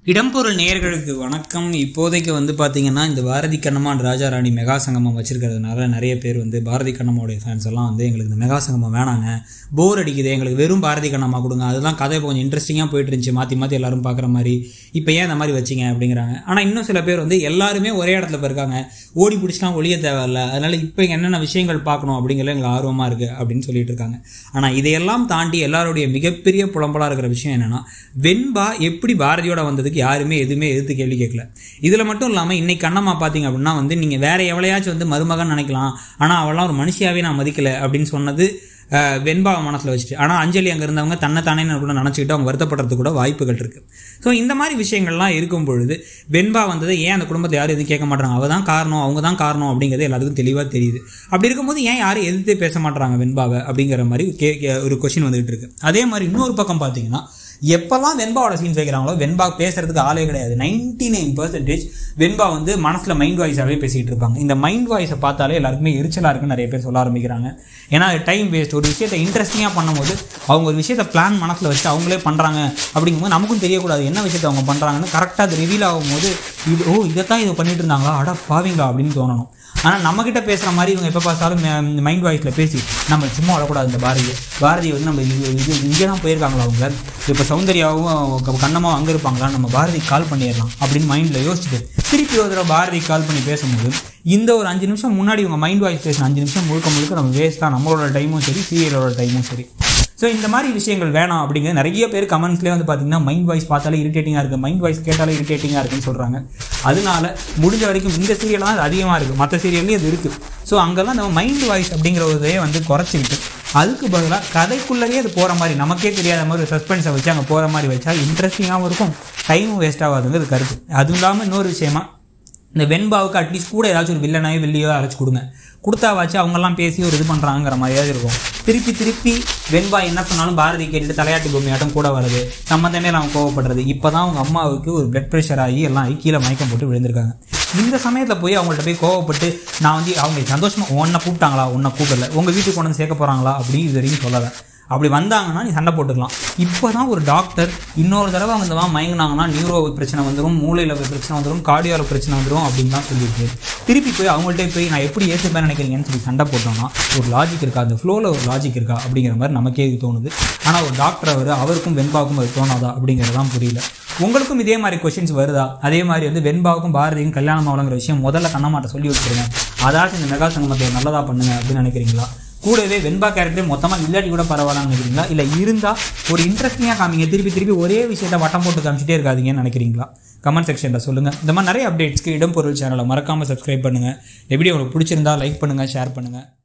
இடம்பொருள் நேயர்களுக்கு வணக்கம் இப்போதைக்கு வந்து பார்த்தீங்கன்னா இந்த பாரதி கண்ணம்மான் ராஜா ராணி மெகா சங்கமம் வச்சிருக்கிறதுனால நிறைய பேர் வந்து பாரதி கண்ணம்மாவுடைய ஃபேன்ஸ் எல்லாம் வந்து எங்களுக்கு இந்த மெகா சங்கமம் வேணாங்க போர் அடிக்குது எங்களுக்கு வெறும் பாரதி கண்ணம்மா கொடுங்க அதுதான் கதை இப்போ கொஞ்சம் இன்ட்ரெஸ்டிங்காக போயிட்டு இருந்துச்சு மாற்றி மாற்றி எல்லாரும் பார்க்குற மாதிரி இப்போ ஏன் இந்த மாதிரி வச்சிங்க அப்படிங்கிறாங்க ஆனால் இன்னும் சில பேர் வந்து எல்லாருமே ஒரே இடத்துல இப்ப இருக்காங்க ஓடி பிடிச்சிலாம் ஒளிய தேவையில்ல அதனால இப்போ என்னென்ன விஷயங்கள் பார்க்கணும் அப்படிங்கிறது எங்களுக்கு ஆர்வமாக இருக்குது அப்படின்னு சொல்லிட்டு இருக்காங்க ஆனால் இதையெல்லாம் தாண்டி எல்லாருடைய மிகப்பெரிய புலம்பலாக இருக்கிற விஷயம் என்னன்னா வெண்பா எப்படி பாரதியோட வந்ததுக்கு யாருமே எதுவுமே எதிர்த்து கேள்வி கேட்கல இதில் மட்டும் இல்லாமல் இன்னைக்கு கண்ணம்மா பார்த்தீங்க அப்படின்னா வந்து நீங்கள் வேற எவ்வளையாச்சும் வந்து மருமகன் நினைக்கலாம் ஆனால் அவளாம் ஒரு மனுஷியாவே நான் மதிக்கல அப்படின்னு சொன்னது அஹ், வெண்பாவை மனசில் வச்சுட்டு ஆனால் அஞ்சலி அங்கே இருந்தவங்க தன்னை தானே கூட நினச்சிக்கிட்டு அவங்க வருத்தப்படுறதுக்கு கூட வாய்ப்புகள் இருக்குது ஸோ இந்த மாதிரி விஷயங்கள்லாம் இருக்கும் பொழுது வெண்பா வந்ததை ஏன் அந்த குடும்பத்தை யாரும் எதுவும் கேட்க மாட்டாங்க அவள் தான் காரணம் அவங்க தான் காரணம் அப்படிங்கிறது எல்லாத்துக்கும் தெளிவாக தெரியுது அப்படி இருக்கும்போது ஏன் யாரும் எதிர்த்தே பேச மாட்டாங்க வெண்பாவை அப்படிங்கிற மாதிரி கே கே- ஒரு கொஷின் வந்துகிட்டு இருக்கு அதே மாதிரி இன்னொரு பக்கம் பார்த்தீங்கன்னா எப்போல்லாம் வெண்பாவோட சீன்ஸ் வைக்கிறாங்களோ வெண்பா பேசுறதுக்கு ஆளே கிடையாது நைன்டி நைன் பர்சன்டேஜ் வெண்பா வந்து மனசில் மைண்ட் வாய்ஸாகவே பேசிக்கிட்டு இருப்பாங்க இந்த மைண்ட் வாய்ஸை பார்த்தாலே எல்லாருக்குமே எரிச்சலாக இருக்குன்னு நிறைய பேர் சொல்ல ஆரம்பிக்கிறாங்க ஏன்னா டைம் வேஸ்ட் ஒரு விஷயத்தை இன்ட்ரெஸ்டிங்காக பண்ணும்போது அவங்க ஒரு விஷயத்தை பிளான் மனசில் வச்சு அவங்களே பண்ணுறாங்க அப்படிங்கும்போது நமக்கும் தெரியக்கூடாது என்ன விஷயத்தை அவங்க பண்ணுறாங்கன்னு கரெக்டாக அது ரிவீல் ஆகும்போது இது ஓ இதைத்தான் இதை பண்ணிட்டு இருந்தாங்களா அட பாவீங்களா அப்படின்னு தோணணும் ஆனால் நம்மக்கிட்ட பேசுகிற மாதிரி இவங்க எப்போ பார்த்தாலும் மைண்ட் வாய்ஸில் பேசி நம்ம சும்மா வரக்கூடாது இந்த பாரதி பாரதி வந்து நம்ம இது இது இங்கே தான் போயிருக்காங்களா அவங்க இப்போ சௌந்தர்யாவும் க- கண்ணம்மாவும் அங்கே இருப்பாங்களா நம்ம பாரதி கால் பண்ணிடலாம் அப்படின்னு மைண்டில் யோசிச்சுட்டு திருப்பி ஒரு தடவை பாரதி கால் பண்ணி பேசும்போது இந்த ஒரு அஞ்சு நிமிஷம் முன்னாடி இவங்க மைண்ட் வாய்ஸ் பேசின அஞ்சு நிமிஷம் முழுக்க முழுக்க நம்ம வேஸ்ட் தான் நம்மளோட டைமும் சரி சீரியலோட டைமும் சரி ஸோ இந்த மாதிரி விஷயங்கள் வேணாம் அப்படிங்கிறது நிறைய பேர் கமெண்ட்ஸ்லேயே வந்து பார்த்தீங்கன்னா மைண்ட் வாய்ஸ் பார்த்தாலே இரிட்டேட்டிங்காக இருக்குது மைண்ட் வாய்ஸ் கேட்டாலே இரிட்டேட்டிங்காக இருக்குன்னு சொல்கிறாங்க அதனால முடிஞ்ச வரைக்கும் இந்த சீரியலாம் அது அதிகமாக இருக்குது மற்ற சீரியல்லையும் அது இருக்குது ஸோ அங்கெல்லாம் நம்ம மைண்ட் வாய்ஸ் அப்படிங்கிற ஒரு இதையே வந்து குறைச்சிக்கிட்டு அதுக்கு பதிலாக கதைக்குள்ளேயே அது போகிற மாதிரி நமக்கே தெரியாத மாதிரி ஒரு சஸ்பென்ஸை வச்சு அங்கே போகிற மாதிரி வச்சா இன்ட்ரெஸ்டிங்காகவும் இருக்கும் டைமும் வேஸ்ட் ஆகாதுங்கிறது கருத்து அதுவும் இல்லாமல் இன்னொரு விஷயமா இந்த வெண்பாவுக்கு அட்லீஸ்ட் கூட ஏதாச்சும் ஒரு வில்லனாயோ வில்லியோ அரைச்சி கொடுங்க கொடுத்தாவாச்சு அவங்கெல்லாம் பேசி ஒரு இது பண்ணுறாங்கிற மாதிரியாவது இருக்கும் திருப்பி திருப்பி வெண்பா என்ன சொன்னாலும் பாரதி கேட்டுட்டு தலையாட்டு பொம்மையாட்டம் கூட வருது சம்மந்தமே அவன் கோவப்படுறது இப்போ தான் அவங்க அம்மாவுக்கு ஒரு பிளட் ப்ரெஷர் ஆகி எல்லாம் ஆகி கீழே மயக்கம் போட்டு விழுந்திருக்காங்க இந்த சமயத்தில் போய் அவங்கள்ட்ட போய் கோவப்பட்டு நான் வந்து அவங்க சந்தோஷமாக உன்னை கூப்பிட்டாங்களா உன்னை கூப்பிடல உங்கள் வீட்டுக்கு கொண்டு வந்து சேர்க்க போகிறாங்களா அப்படின்னு இது வரைக்கும் சொல்லலை அப்படி வந்தாங்கன்னா நீ சண்டை போட்டுக்கலாம் இப்போ தான் ஒரு டாக்டர் இன்னொரு தடவை அவங்க இந்த மாதிரி மயங்கினாங்கன்னா நியூரோ பிரச்சனை வந்துடும் மூளையில் பிரச்சனை வந்துடும் கார்டியோவில் பிரச்சனை வந்துடும் அப்படின்னு தான் சொல்லியிருக்கு திருப்பி போய் அவங்கள்ட்ட போய் நான் எப்படி ஏற்றுப்பேன் நினைக்கிறீங்கன்னு சொல்லி சண்டை போட்டோம்னா ஒரு லாஜிக் இருக்கா அந்த ஃப்ளோவில் ஒரு லாஜிக் இருக்கா அப்படிங்கிற மாதிரி நமக்கே இது தோணுது ஆனால் ஒரு டாக்டர் அவர் அவருக்கும் வெண்பாவுக்கும் அது தோணாதா அப்படிங்கிறது தான் புரியல உங்களுக்கும் இதே மாதிரி கொஷின்ஸ் வருதா அதே மாதிரி வந்து வெண்பாவுக்கும் பாரதியும் கல்யாணம் ஆகலங்கிற விஷயம் முதல்ல கண்ணமாட்ட சொல்லி வச்சுருங்க அதாச்சும் இந்த மெகா சங்கமத்தை நல்லதா பண்ணுங்க அப்படின்னு நினைக்கிறீங்களா கூடவே வெண்பா கேரக்டர் மொத்தமாக இல்லாட்டி கூட பரவாயில்லன்னு நினைக்கிறீங்களா இல்லை இருந்தால் ஒரு இன்ட்ரெஸ்டிங்காக காமிங்க திருப்பி திருப்பி ஒரே விஷயத்தை வட்டம் போட்டு காமிச்சிட்டே இருக்காதீங்கன்னு நினைக்கிறீங்களா கமெண்ட் செக்ஷனில் சொல்லுங்கள் இந்த மாதிரி நிறைய அப்டேட்ஸ்க்கு இடம் பொருள் சேனலை மறக்காமல் சப்ஸ்கிரைப் பண்ணுங்கள் எப்படி உங்களுக்கு பிடிச்சிருந்தா லைக் பண்ணுங்கள் ஷேர் பண்ணுங்கள்